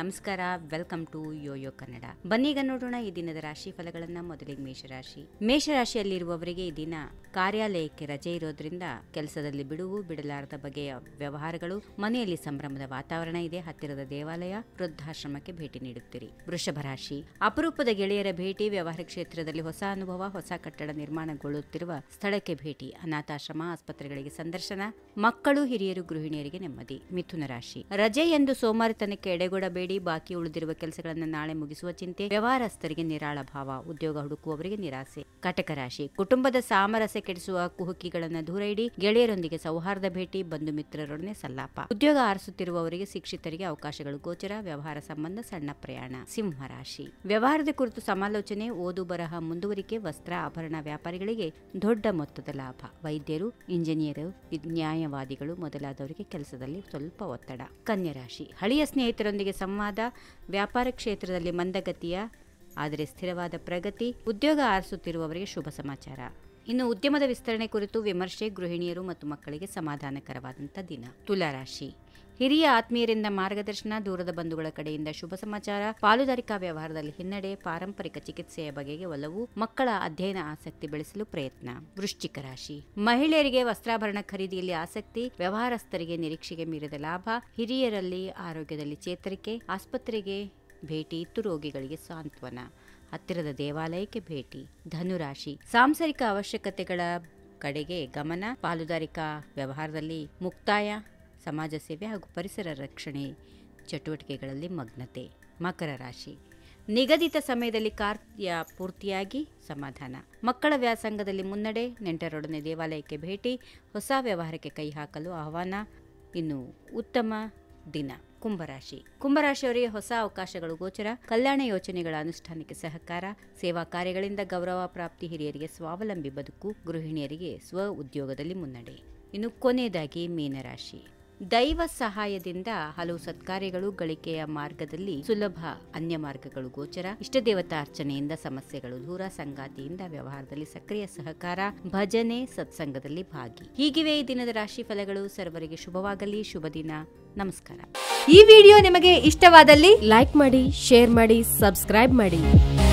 ನಮಸ್ಕಾರ welcome to YoYo Kannada ಬನ್ನೀಗ ನೋಡೋಣ ಈ ದಿನದ ರಾಶಿ ಫಲಗಳನ್ನ ಮೊದಲಿಗೆ ಮೇಷರಾಶಿ ಮೇಷರಾಶಿಯಲ್ಲಿರುವವರಿಗೆ ಈ ದಿನ ಕಾರ್ಯಾಲಯಕ್ಕೆ ರಜೆ ಇರೋದ್ರಿಂದ ಕೆಲಸದಲ್ಲಿ ಬಿಡುವು ಬಿಡಲಾರದ ಬಗೆಯ ವ್ಯವಹಾರಗಳು ಮನೆಯಲ್ಲಿ ಸಂಭ್ರಮದ ವಾತಾವರಣ ಇದೆ ಹತ್ತಿರದ ದೇವಾಲಯ ವೃದ್ಧಾಶ್ರಮಕ್ಕೆ ಭೇಟಿ ನೀಡುತ್ತೀರಿ ವೃಷಭ ರಾಶಿ ಅಪರೂಪದ ಗೆಳೆಯರ ಭೇಟಿ ವ್ಯವಹಾರ ಕ್ಷೇತ್ರದಲ್ಲಿ ಹೊಸ ಅನುಭವ ಹೊಸ ಕಟ್ಟಡ ನಿರ್ಮಾಣಗೊಳ್ಳುತ್ತಿರುವ ಸ್ಥಳಕ್ಕೆ ಭೇಟಿ ಅನಾಥಾಶ್ರಮ ಆಸ್ಪತ್ರೆಗಳಿಗೆ ಸಂದರ್ಶನ ಮಕ್ಕಳು ಹಿರಿಯರು ಗೃಹಿಣಿಯರಿಗೆ ನೆಮ್ಮದಿ ಮಿಥುನ ರಾಶಿ ರಜೆ ಎಂದು ಸೋಮಾರಿತನಕ್ಕೆ ಎಡೆಗೊಡಬೇಡಿ ಬಾಕಿ ಉಳಿದಿರುವ ಕೆಲಸಗಳನ್ನು ನಾಳೆ ಮುಗಿಸುವ ಚಿಂತೆ ವ್ಯವಹಾರಸ್ಥರಿಗೆ ನಿರಾಳ ಭಾವ ಉದ್ಯೋಗ ಹುಡುಕುವವರಿಗೆ ನಿರಾಸೆ ಕಟಕ ರಾಶಿ ಕುಟುಂಬದ ಸಾಮರಸ್ಯ ಕೆಡಿಸುವ ಕುಹುಕಿಗಳನ್ನು ದೂರ ಇಡಿ ಗೆಳೆಯರೊಂದಿಗೆ ಸೌಹಾರ್ದ ಭೇಟಿ ಬಂಧು ಮಿತ್ರರೊಡನೆ ಸಲ್ಲಾಪ ಉದ್ಯೋಗ ಆರಿಸುತ್ತಿರುವವರಿಗೆ ಶಿಕ್ಷಿತರಿಗೆ ಅವಕಾಶಗಳು ಗೋಚರ ವ್ಯವಹಾರ ಸಂಬಂಧ ಸಣ್ಣ ಪ್ರಯಾಣ ಸಿಂಹ ರಾಶಿ ವ್ಯವಹಾರದ ಕುರಿತು ಸಮಾಲೋಚನೆ ಓದು ಬರಹ ಮುಂದುವರಿಕೆ ವಸ್ತ್ರ ಆಭರಣ ವ್ಯಾಪಾರಿಗಳಿಗೆ ದೊಡ್ಡ ಮೊತ್ತದ ಲಾಭ ವೈದ್ಯರು ಇಂಜಿನಿಯರ್ ನ್ಯಾಯವಾದಿಗಳು ಮೊದಲಾದವರಿಗೆ ಕೆಲಸದಲ್ಲಿ ಸ್ವಲ್ಪ ಒತ್ತಡ ಕನ್ಯಾ ರಾಶಿ ಹಳೆಯ ಸ್ನೇಹಿತರೊಂದಿಗೆ ಸಂವಾದ ವ್ಯಾಪಾರ ಕ್ಷೇತ್ರದಲ್ಲಿ ಮಂದಗತಿಯ ಆದರೆ ಸ್ಥಿರವಾದ ಪ್ರಗತಿ ಉದ್ಯೋಗ ಆರಿಸುತ್ತಿರುವವರಿಗೆ ಶುಭ ಸಮಾಚಾರ ಇನ್ನು ಉದ್ಯಮದ ವಿಸ್ತರಣೆ ಕುರಿತು ವಿಮರ್ಶೆ ಗೃಹಿಣಿಯರು ಮತ್ತು ಮಕ್ಕಳಿಗೆ ಸಮಾಧಾನಕರವಾದಂಥ ದಿನ ತುಲಾರಾಶಿ ಹಿರಿಯ ಆತ್ಮೀಯರಿಂದ ಮಾರ್ಗದರ್ಶನ ದೂರದ ಬಂಧುಗಳ ಕಡೆಯಿಂದ ಶುಭ ಸಮಾಚಾರ ಪಾಲುದಾರಿಕಾ ವ್ಯವಹಾರದಲ್ಲಿ ಹಿನ್ನಡೆ ಪಾರಂಪರಿಕ ಚಿಕಿತ್ಸೆಯ ಬಗೆಗೆ ಒಲವು ಮಕ್ಕಳ ಅಧ್ಯಯನ ಆಸಕ್ತಿ ಬೆಳೆಸಲು ಪ್ರಯತ್ನ ವೃಶ್ಚಿಕ ರಾಶಿ ಮಹಿಳೆಯರಿಗೆ ವಸ್ತ್ರಾಭರಣ ಖರೀದಿಯಲ್ಲಿ ಆಸಕ್ತಿ ವ್ಯವಹಾರಸ್ಥರಿಗೆ ನಿರೀಕ್ಷೆಗೆ ಮೀರಿದ ಲಾಭ ಹಿರಿಯರಲ್ಲಿ ಆರೋಗ್ಯದಲ್ಲಿ ಚೇತರಿಕೆ ಆಸ್ಪತ್ರೆಗೆ ಭೇಟಿ ಇತ್ತು ರೋಗಿಗಳಿಗೆ ಸಾಂತ್ವನ ಹತ್ತಿರದ ದೇವಾಲಯಕ್ಕೆ ಭೇಟಿ ಧನುರಾಶಿ ಸಾಂಸಾರಿಕ ಅವಶ್ಯಕತೆಗಳ ಕಡೆಗೆ ಗಮನ ಪಾಲುದಾರಿಕಾ ವ್ಯವಹಾರದಲ್ಲಿ ಮುಕ್ತಾಯ ಸಮಾಜ ಸೇವೆ ಹಾಗೂ ಪರಿಸರ ರಕ್ಷಣೆ ಚಟುವಟಿಕೆಗಳಲ್ಲಿ ಮಗ್ನತೆ ಮಕರ ರಾಶಿ ನಿಗದಿತ ಸಮಯದಲ್ಲಿ ಕಾರ್ಯ ಪೂರ್ತಿಯಾಗಿ ಸಮಾಧಾನ ಮಕ್ಕಳ ವ್ಯಾಸಂಗದಲ್ಲಿ ಮುನ್ನಡೆ ನೆಂಟರೊಡನೆ ದೇವಾಲಯಕ್ಕೆ ಭೇಟಿ ಹೊಸ ವ್ಯವಹಾರಕ್ಕೆ ಕೈ ಹಾಕಲು ಆಹ್ವಾನ ಇನ್ನು ಉತ್ತಮ ದಿನ ಕುಂಭರಾಶಿ ಕುಂಭರಾಶಿಯವರಿಗೆ ಹೊಸ ಅವಕಾಶಗಳು ಗೋಚರ ಕಲ್ಯಾಣ ಯೋಜನೆಗಳ ಅನುಷ್ಠಾನಕ್ಕೆ ಸಹಕಾರ ಸೇವಾ ಕಾರ್ಯಗಳಿಂದ ಗೌರವ ಪ್ರಾಪ್ತಿ ಹಿರಿಯರಿಗೆ ಸ್ವಾವಲಂಬಿ ಬದುಕು ಗೃಹಿಣಿಯರಿಗೆ ಸ್ವ ಉದ್ಯೋಗದಲ್ಲಿ ಮುನ್ನಡೆ ಇನ್ನು ಕೊನೆಯದಾಗಿ ಮೀನರಾಶಿ ದೈವ ಸಹಾಯದಿಂದ ಹಲವು ಸತ್ಕಾರ್ಯಗಳು ಗಳಿಕೆಯ ಮಾರ್ಗದಲ್ಲಿ ಸುಲಭ ಅನ್ಯ ಮಾರ್ಗಗಳು ಗೋಚರ ಇಷ್ಟ ದೇವತಾ ಅರ್ಚನೆಯಿಂದ ಸಮಸ್ಯೆಗಳು ದೂರ ಸಂಗಾತಿಯಿಂದ ವ್ಯವಹಾರದಲ್ಲಿ ಸಕ್ರಿಯ ಸಹಕಾರ ಭಜನೆ ಸತ್ಸಂಗದಲ್ಲಿ ಭಾಗಿ ಹೀಗಿವೆ ಈ ದಿನದ ರಾಶಿ ಫಲಗಳು ಸರ್ವರಿಗೆ ಶುಭವಾಗಲಿ ಶುಭ ದಿನ ನಮಸ್ಕಾರ ಈ ವಿಡಿಯೋ ನಿಮಗೆ ಇಷ್ಟವಾದಲ್ಲಿ ಲೈಕ್ ಮಾಡಿ ಶೇರ್ ಮಾಡಿ ಸಬ್ಸ್ಕ್ರೈಬ್ ಮಾಡಿ